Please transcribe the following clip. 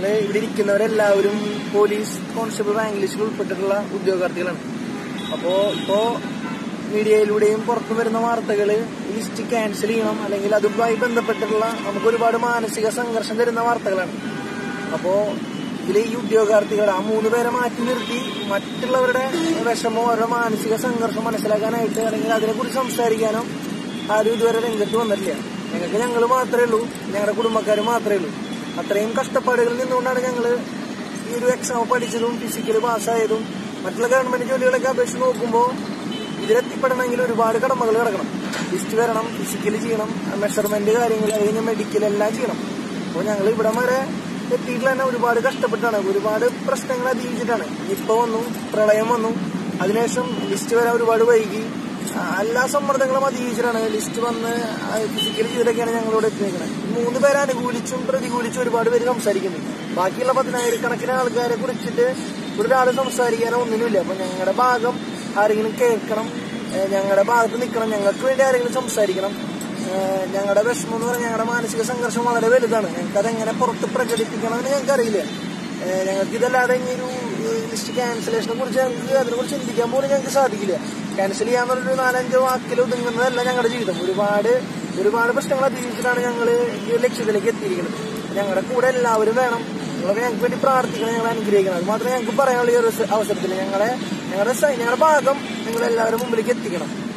ഞങ്ങള് ഇവിടെ ഇരിക്കുന്നവരെല്ലാവരും police constable rank ലിസ്റ്റിൽ ഉൾപ്പെട്ടിട്ടുള്ള ഉദ്യോഗാർത്ഥികളാണ് അപ്പോ ഇപ്പോ മീഡിയയിലൂടെയും പുറത്തു വരുന്ന വാർത്തകള് ഈ ലിസ്റ്റ് ക്യാൻസൽ ചെയ്യണം അല്ലെങ്കിൽ അതുമായി ബന്ധപ്പെട്ടിട്ടുള്ള നമുക്ക് ഒരുപാട് മാനസിക സംഘർഷം തരുന്ന വാർത്തകളാണ് അപ്പോ ഇതിൽ ഈ ഉദ്യോഗാർത്ഥികൾ ആ മൂന്ന് പേരെ മാറ്റി നിർത്തി മറ്റുള്ളവരുടെ വിഷമോ അവരുടെ മാനസിക സംഘർഷം മനസ്സിലാക്കാനായിട്ട് അല്ലെങ്കിൽ അതിനെക്കുറിച്ച് സംസാരിക്കാനോ ആരും ഇതുവരെ രംഗത്ത് വന്നിട്ടില്ല ഞങ്ങൾക്ക് ഞങ്ങൾ മാത്രമേ ഉള്ളൂ ഞങ്ങളുടെ കുടുംബക്കാർ മാത്രമേ ഉള്ളൂ അത്രയും കഷ്ടപ്പാടുകളിൽ നിന്നുകൊണ്ടാണ് ഞങ്ങൾ ഈ ഒരു എക്സാം പഠിച്ചതും ഫിസിക്കൽ പാസ്സായതും മറ്റുള്ള ഗവൺമെന്റ് ജോലികളൊക്കെ അപേക്ഷിച്ച് നോക്കുമ്പോൾ ഇതിലെത്തിപ്പെടണമെങ്കിൽ ഒരുപാട് കടമകൾ കിടക്കണം ലിസ്റ്റ് വരണം ഫിസിക്കൽ ചെയ്യണം മെഷർമെന്റ് കാര്യങ്ങൾ അത് കഴിഞ്ഞ് മെഡിക്കൽ എല്ലാം ചെയ്യണം അപ്പോൾ ഞങ്ങൾ ഇവിടെ വരെ എത്തിയിട്ട് തന്നെ ഒരുപാട് കഷ്ടപ്പെട്ടാണ് ഒരുപാട് പ്രശ്നങ്ങൾ അതിജീവിച്ചിട്ടാണ് നിപ്പ വന്നു പ്രളയം വന്നു അതിനുശേഷം ലിസ്റ്റ് വരാൻ ഒരുപാട് വൈകി ആ, എല്ലാ സമ്മർദ്ദങ്ങളും അതിജീവിച്ചിട്ടാണ് ലിസ്റ്റ് വന്ന് ഫിസിക്കൽ ചെയ്തിട്ടൊക്കെയാണ് ഞങ്ങളോട് എത്തിയിരിക്കുന്നത് മൂന്ന് പേരെ അനുകൂലിച്ചും പ്രതികൂലിച്ചും ഒരുപാട് പേര് സംസാരിക്കുന്നുണ്ട് ബാക്കിയുള്ള പതിനായിരക്കണക്കിന് ആൾക്കാരെ കുറിച്ചിട്ട് ഒരാൾ സംസാരിക്കാനോ ഒന്നിനുമില്ല അപ്പൊ ഞങ്ങളുടെ ഭാഗം ആരെങ്കിലും കേൾക്കണം ഏഹ് ഞങ്ങളുടെ ഭാഗത്ത് നിൽക്കണം ഞങ്ങൾക്ക് വേണ്ടി ആരെങ്കിലും സംസാരിക്കണം ഏഹ് ഞങ്ങളുടെ വിഷമം എന്ന് പറഞ്ഞാൽ ഞങ്ങളുടെ മാനസിക സംഘർഷം വളരെ വലുതാണ് ഞങ്ങൾക്ക് അതെങ്ങനെ പുറത്ത് പ്രകടിപ്പിക്കണമെന്ന് ഞങ്ങൾക്ക് അറിയില്ല ഏഹ് ഞങ്ങൾക്ക് ഇതല്ലാതെ ഇനി ഒരു ലിസ്റ്റ് ക്യാൻസലേഷനെ കുറിച്ച് ഞങ്ങൾക്ക് അതിനെ കുറിച്ച് ചിന്തിക്കാൻ പോലും ഞങ്ങൾക്ക് സാധിക്കില്ല ക്യാൻസൽ ചെയ്യാന്നുള്ളൊരു നാലഞ്ചോ വാക്കിൽ ഒതുങ്ങുന്നതല്ല ഞങ്ങളുടെ ജീവിതം ഒരുപാട് ഒരുപാട് പ്രശ്നങ്ങൾ അതിജീവിച്ചിട്ടാണ് ഞങ്ങൾ ഈ ഒരു ലക്ഷ്യത്തിലേക്ക് എത്തിയിരിക്കുന്നത് ഞങ്ങളുടെ കൂടെ എല്ലാവരും വേണം നിങ്ങളൊക്കെ ഞങ്ങൾക്ക് വേണ്ടി പ്രാർത്ഥിക്കണം ഞങ്ങളെ അനുഗ്രഹിക്കണം അത് മാത്രമേ ഞങ്ങൾക്ക് പറയാനുള്ള ഈ ഒരു അവസരത്തിൽ ഞങ്ങളെ ഞങ്ങളുടെ സ- ഞങ്ങളുടെ ഭാഗം നിങ്ങൾ എല്ലാവരും മുമ്പിലേക്ക് എത്തിക്കണം